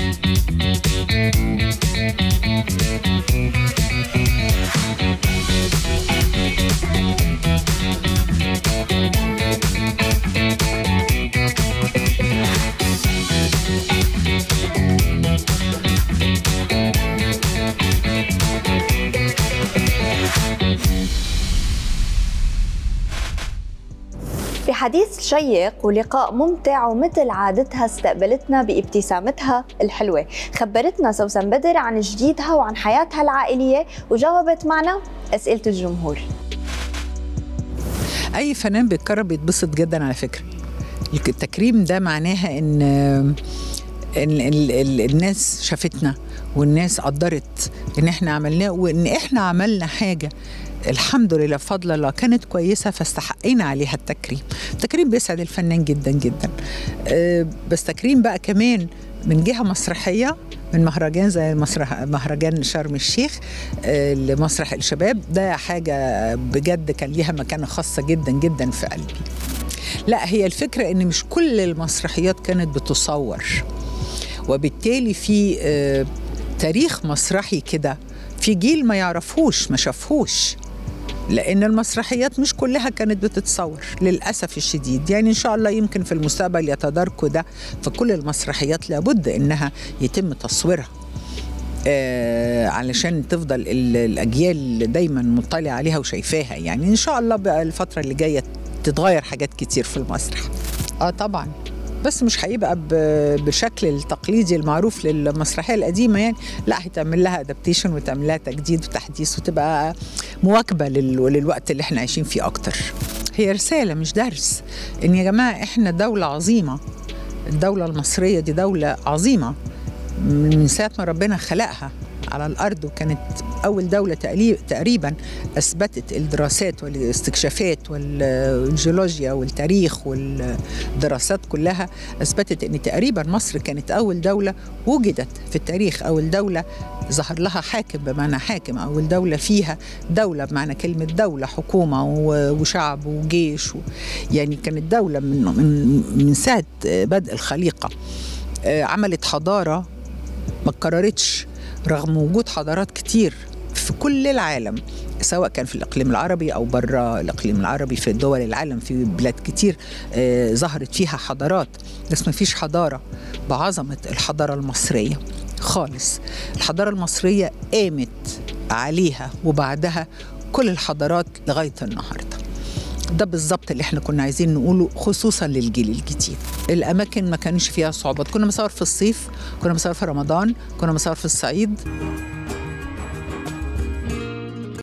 في حديث شيق ولقاء ممتع ومثل عادتها استقبلتنا بابتسامتها الحلوة خبرتنا سوسن بدر عن جديدها وعن حياتها العائلية وجاوبت معنا أسئلة الجمهور اي فنان بيتكرم بيتبسط جدا على فكره التكريم ده معناها ان ان ال- ال- الناس شافتنا والناس قدرت ان احنا عملناه وان احنا عملنا حاجه الحمد لله بفضل الله كانت كويسه فاستحقينا عليها التكريم التكريم بيسعد الفنان جدا جدا أه، بس تكريم بقى كمان من جهه مسرحيه من مهرجان زي المسرح مهرجان شرم الشيخ آه، لمسرح الشباب ده حاجه بجد كان ليها مكانه خاصه جدا جدا في قلبي لا هي الفكره ان مش كل المسرحيات كانت بتصور وبالتالي في آه، تاريخ مسرحي كده في جيل ما يعرفوش ما شافهوش لان المسرحيات مش كلها كانت بتتصور للاسف الشديد يعني ان شاء الله يمكن في المستقبل يتداركوا ده فكل المسرحيات لابد انها يتم تصويرها آه علشان تفضل ال- الاجيال دايما مطلعه عليها وشايفاها يعني ان شاء الله بقى الفتره اللي جايه تتغير حاجات كتير في المسرح اه طبعا بس مش هيبقى ب- بالشكل التقليدي المعروف للمسرحيه القديمه يعني لا هيتعمل لها ادابتيشن وتعمل لها تجديد وتحديث وتبقى مواكبه لل- للوقت اللي احنا عايشين فيه اكتر هي رساله مش درس ان يا جماعه احنا دوله عظيمه الدوله المصريه دي دوله عظيمه من ساعه ما ربنا خلقها على الارض وكانت اول دوله تقلي- تقريبا اثبتت الدراسات والاستكشافات والجيولوجيا والتاريخ والدراسات كلها اثبتت ان تقريبا مصر كانت اول دوله وجدت في التاريخ اول دوله ظهر لها حاكم بمعنى حاكم اول دوله فيها دوله بمعنى كلمه دوله حكومه و- وشعب وجيش و يعني كانت دوله من من من ساعه بدء الخليقه آه، عملت حضاره ما اتكررتش رغم وجود حضارات كتير في كل العالم سواء كان في الاقليم العربي او بره الاقليم العربي في دول العالم في بلاد كتير آه، ظهرت فيها حضارات بس ما فيش حضاره بعظمه الحضاره المصريه خالص الحضاره المصريه قامت عليها وبعدها كل الحضارات لغايه النهارده ده بالظبط اللي احنا كنا عايزين نقوله خصوصا للجيل الجديد الاماكن ما كانش فيها صعوبات كنا بنصور في الصيف كنا بنصور في رمضان كنا بنصور في الصعيد